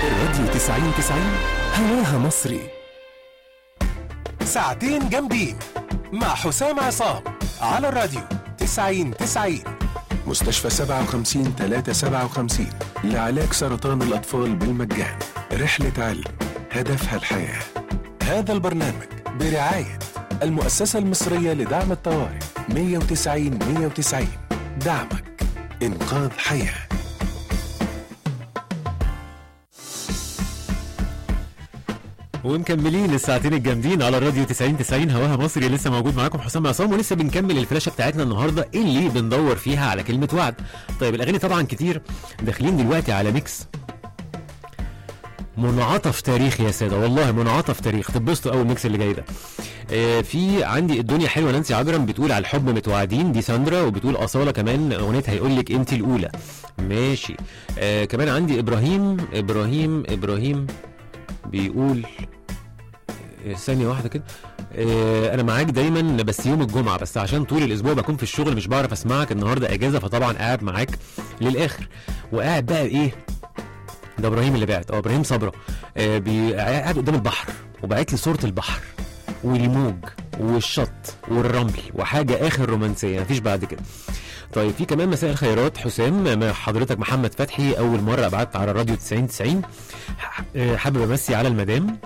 راديو 90 90 هواها مصري ساعتين جامدين مع حسام عصام على الراديو 90 90 مستشفى 57 357 لعلاج سرطان الأطفال بالمجان رحلة علم هدفها الحياة هذا البرنامج برعاية المؤسسة المصرية لدعم الطوارئ 190 190 دعمك إنقاذ حياه ومكملين الساعتين الجامدين على الراديو 90 90 هواها مصري لسه موجود معاكم حسام عصام ولسه بنكمل الفلاشه بتاعتنا النهارده اللي بندور فيها على كلمه وعد طيب الاغاني طبعا كتير داخلين دلوقتي على ميكس منعطف تاريخ يا ساده والله منعطف تاريخ تتبسطوا اول ميكس اللي جاي ده آه، في عندي الدنيا حلوه نانسي عجرم بتقول على الحب متوعدين دي ساندرا وبتقول اصاله كمان اغنيتها هيقول لك انت الاولى ماشي آه كمان عندي ابراهيم ابراهيم ابراهيم بيقول آه، ثانية واحدة كده آه، أنا معاك دايما بس يوم الجمعة بس عشان طول الأسبوع بكون في الشغل مش بعرف أسمعك النهاردة أجازة فطبعا قاعد معاك للآخر وقاعد بقى إيه ده إبراهيم اللي بعت أه إبراهيم صبرا آه، بي- قاعد قدام البحر وبعت لي صورة البحر والموج والشط والرمل وحاجة آخر رومانسية مفيش بعد كده طيب في كمان مساء الخيرات حسام مع حضرتك محمد فتحي أول مرة أبعت على الراديو 90 90 ح- آه، حابب أمسي على المدام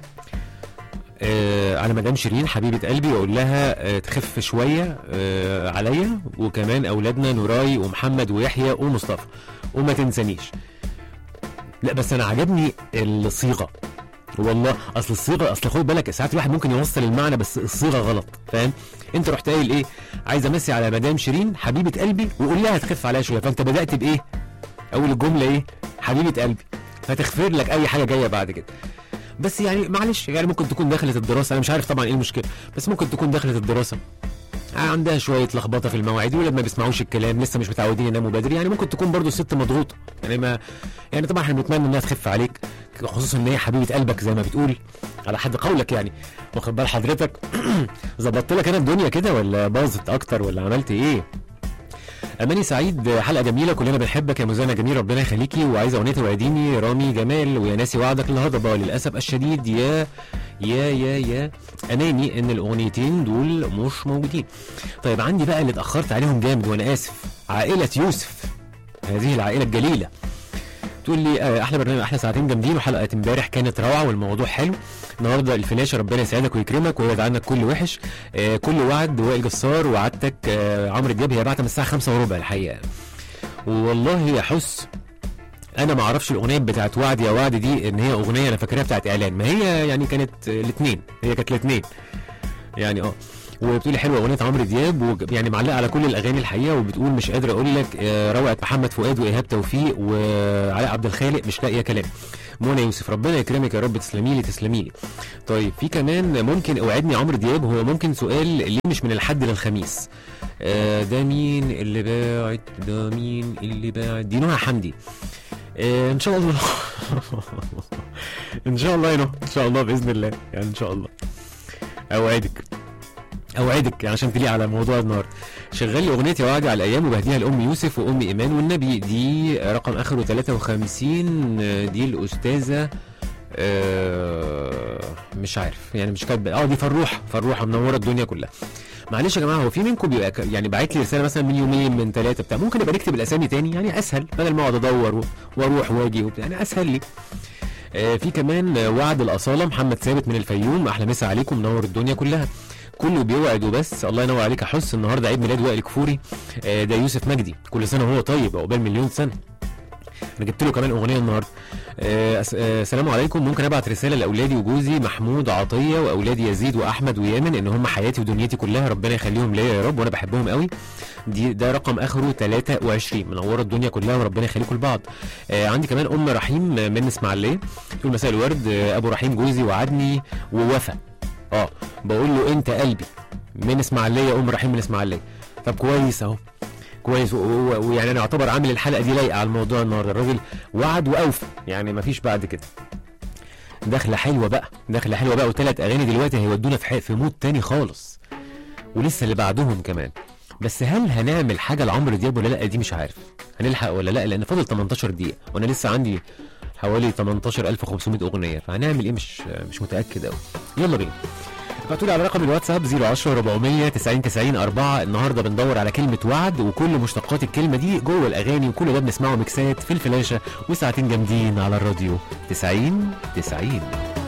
آه على مدام شيرين حبيبه قلبي واقول لها آه تخف شويه آه عليا وكمان اولادنا نوراي ومحمد ويحيى ومصطفى وما تنسانيش لا بس انا عجبني الصيغه والله اصل الصيغه اصل خد بالك ساعات الواحد ممكن يوصل المعنى بس الصيغه غلط فاهم انت رحت قايل ايه عايز امسي على مدام شيرين حبيبه قلبي وقول لها تخف عليا شويه فانت بدات بايه اول الجمله ايه حبيبه قلبي فتغفر لك اي حاجه جايه بعد كده بس يعني معلش يعني ممكن تكون دخلت الدراسه انا مش عارف طبعا ايه المشكله بس ممكن تكون دخلت الدراسه عندها شويه لخبطه في المواعيد ولاد ما بيسمعوش الكلام لسه مش متعودين يناموا بدري يعني ممكن تكون برضو الست مضغوطه يعني ما يعني طبعا احنا بنتمنى انها تخف عليك خصوصا ان هي حبيبه قلبك زي ما بتقول على حد قولك يعني واخد بال حضرتك ظبطت لك انا الدنيا كده ولا باظت اكتر ولا عملت ايه اماني سعيد حلقه جميله كلنا بنحبك يا مزانه جميل ربنا يخليكي وعايزه اغنيه توعديني رامي جمال ويا ناسي وعدك الهضبه للاسف الشديد يا يا يا يا اناني ان الاغنيتين دول مش موجودين طيب عندي بقى اللي اتاخرت عليهم جامد وانا اسف عائله يوسف هذه العائله الجليله تقول لي آه، احلى برنامج احلى ساعتين جامدين وحلقه امبارح كانت روعه والموضوع حلو النهارده الفلاشه ربنا يسعدك ويكرمك ويبعد عنك كل وحش آه كل وعد وائل جسار وعدتك آه عمرو دياب هي بعتها من الساعه 5 وربع الحقيقه والله يا حس انا ما اعرفش الاغنيه بتاعت وعد يا وعد دي ان هي اغنيه انا فاكرها بتاعت اعلان ما هي يعني كانت الاثنين هي كانت الاثنين يعني اه وبتقولي حلوه اغنيه عمرو دياب وج- يعني معلقه على كل الاغاني الحقيقه وبتقول مش قادره اقول لك آه، روعه محمد فؤاد وايهاب توفيق وعلاء عبد الخالق مش لاقيه كلام منى يوسف ربنا يكرمك يا رب تسلمي لي تسلمي لي طيب في كمان ممكن اوعدني عمرو دياب هو ممكن سؤال ليه مش من الحد للخميس آه، ده مين اللي باعت ده مين اللي باعت دي نهى حمدي آه، ان شاء الله ان شاء الله يا نهى ان شاء الله باذن الله يعني ان شاء الله اوعدك اوعدك يعني عشان تليق على موضوع النهارده شغل لي اغنيه يا وعدي على الايام وبهديها لام يوسف وام ايمان والنبي دي رقم اخره 53 آه، دي الاستاذه آه، مش عارف يعني مش كاتبه اه دي فروحه فروحه منوره الدنيا كلها معلش يا جماعه هو في منكم بيبقى ك- يعني باعت لي رساله مثلا من يومين من ثلاثه بتاع ممكن نبقى نكتب الاسامي تاني يعني اسهل بدل ما اقعد ادور و- واروح واجي وبتاع يعني اسهل لي آه، في كمان آه، وعد الاصاله محمد ثابت من الفيوم احلى مسا عليكم منور الدنيا كلها كله بيوعد وبس الله ينور عليك يا حس النهارده عيد ميلاد وائل كفوري آه، ده يوسف مجدي كل سنه وهو طيب عقبال مليون سنه انا جبت له كمان اغنيه النهارده آه، أس- آه، السلام عليكم ممكن ابعت رساله لاولادي وجوزي محمود عطيه واولادي يزيد واحمد ويامن ان هم حياتي ودنيتي كلها ربنا يخليهم ليا يا رب وانا بحبهم قوي دي ده رقم اخره 23 منوره الدنيا كلها وربنا يخليكم لبعض آه عندي كمان ام رحيم من اسماعيليه تقول مساء الورد آه ابو رحيم جوزي وعدني ووفى اه بقول له انت قلبي من اسماعيليه ام رحيم من اسماعيليه طب كويس اهو كويس و- و- ويعني انا اعتبر عامل الحلقه دي لايقه على الموضوع النهارده الراجل وعد واوفى يعني مفيش بعد كده دخله حلوه بقى دخله حلوه بقى وثلاث اغاني دلوقتي هيودونا في ح- في مود تاني خالص ولسه اللي بعدهم كمان بس هل هنعمل حاجه لعمرو دياب ولا لا دي مش عارف هنلحق ولا لا لان فاضل 18 دقيقه وانا لسه عندي حوالي 18500 اغنيه فهنعمل ايه مش مش متاكد قوي يلا بينا ابعتوا لي على رقم الواتساب 010 400 90 90 4 النهارده بندور على كلمه وعد وكل مشتقات الكلمه دي جوه الاغاني وكل ده بنسمعه ميكسات في الفلاشه وساعتين جامدين على الراديو 90 90